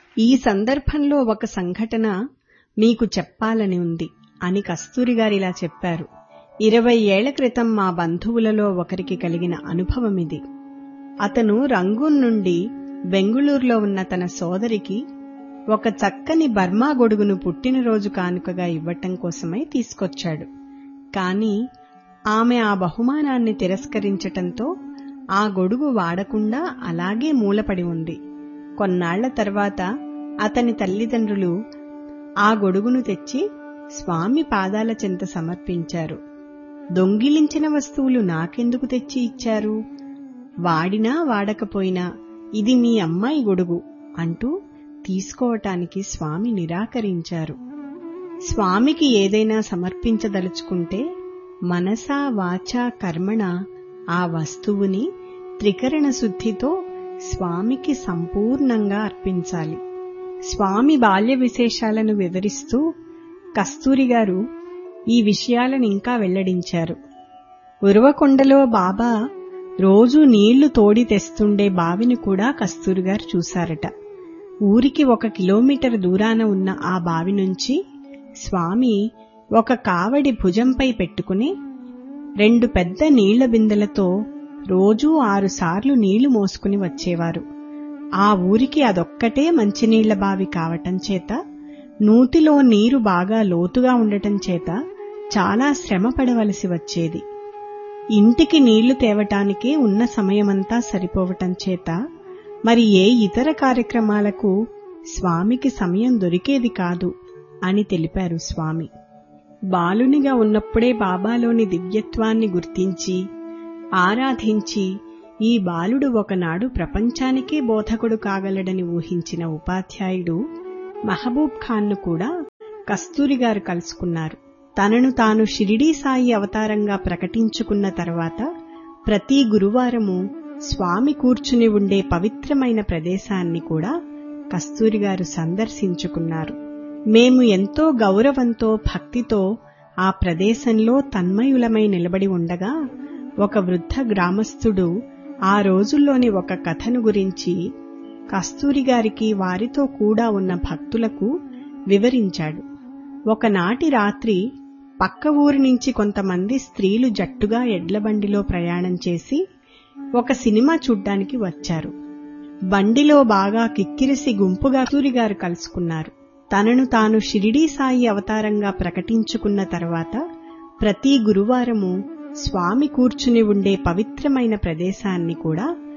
ఈ సందర్భంలో ఒక సంఘటన మీకు చెప్పాలని ఉంది అని కస్తూరి గారిలా చెప్పారు ఇరవై ఏళ్ల క్రితం మా బంధువులలో ఒకరికి కలిగిన అనుభవమిది అతను రంగూన్ నుండి బెంగుళూరులో ఉన్న తన సోదరికి ఒక చక్కని బర్మా గొడుగును పుట్టినరోజు కానుకగా ఇవ్వటం కోసమై తీసుకొచ్చాడు కాని ఆమె ఆ బహుమానాన్ని తిరస్కరించటంతో ఆ గొడుగు వాడకుండా అలాగే మూలపడి ఉంది కొన్నాళ్ల తర్వాత అతని తల్లిదండ్రులు ఆ గొడుగును తెచ్చి స్వామి పాదాల చెంత సమర్పించారు దొంగిలించిన వస్తువులు నాకెందుకు తెచ్చి ఇచ్చారు వాడినా వాడకపోయినా ఇది మీ అమ్మాయి గొడుగు అంటూ తీసుకోవటానికి స్వామి నిరాకరించారు స్వామికి ఏదైనా సమర్పించదలుచుకుంటే మనసా వాచా కర్మణ ఆ వస్తువుని త్రికరణ శుద్ధితో స్వామికి సంపూర్ణంగా అర్పించాలి స్వామి బాల్య విశేషాలను వివరిస్తూ కస్తూరి గారు ఈ విషయాలను ఇంకా వెల్లడించారు ఉరవకొండలో బాబా రోజూ నీళ్లు తోడి తెస్తుండే బావిని కూడా కస్తూరి గారు చూశారట ఊరికి ఒక కిలోమీటర్ దూరాన ఉన్న ఆ బావి నుంచి స్వామి ఒక కావడి భుజంపై పెట్టుకుని రెండు పెద్ద నీళ్ల బిందెలతో రోజూ ఆరుసార్లు నీళ్లు మోసుకుని వచ్చేవారు ఆ ఊరికి అదొక్కటే మంచినీళ్ల బావి కావటం చేత నూతిలో నీరు బాగా లోతుగా ఉండటం చేత చాలా శ్రమ పడవలసి వచ్చేది ఇంటికి నీళ్లు తేవటానికే ఉన్న సమయమంతా సరిపోవటం చేత మరి ఏ ఇతర కార్యక్రమాలకు స్వామికి సమయం దొరికేది కాదు అని తెలిపారు స్వామి బాలునిగా ఉన్నప్పుడే బాబాలోని దివ్యత్వాన్ని గుర్తించి ఆరాధించి ఈ బాలుడు ఒకనాడు ప్రపంచానికే బోధకుడు కాగలడని ఊహించిన ఉపాధ్యాయుడు మహబూబ్ ఖాన్ను కూడా కస్తూరి గారు కలుసుకున్నారు తనను తాను షిరిడీ సాయి అవతారంగా ప్రకటించుకున్న తర్వాత ప్రతి గురువారము స్వామి కూర్చుని ఉండే పవిత్రమైన ప్రదేశాన్ని కూడా కస్తూరి గారు సందర్శించుకున్నారు మేము ఎంతో గౌరవంతో భక్తితో ఆ ప్రదేశంలో తన్మయులమై నిలబడి ఉండగా ఒక వృద్ధ గ్రామస్థుడు ఆ రోజుల్లోని ఒక కథను గురించి కస్తూరి గారికి వారితో కూడా ఉన్న భక్తులకు వివరించాడు ఒకనాటి రాత్రి పక్క ఊరి నుంచి కొంతమంది స్త్రీలు జట్టుగా ఎడ్లబండిలో ప్రయాణం చేసి ఒక సినిమా చూడ్డానికి వచ్చారు బండిలో బాగా కిక్కిరిసి గుంపుగా కస్తూరిగారు కలుసుకున్నారు తనను తాను షిరిడీ సాయి అవతారంగా ప్రకటించుకున్న తర్వాత ప్రతి గురువారము స్వామి కూర్చుని ఉండే పవిత్రమైన ప్రదేశాన్ని కూడా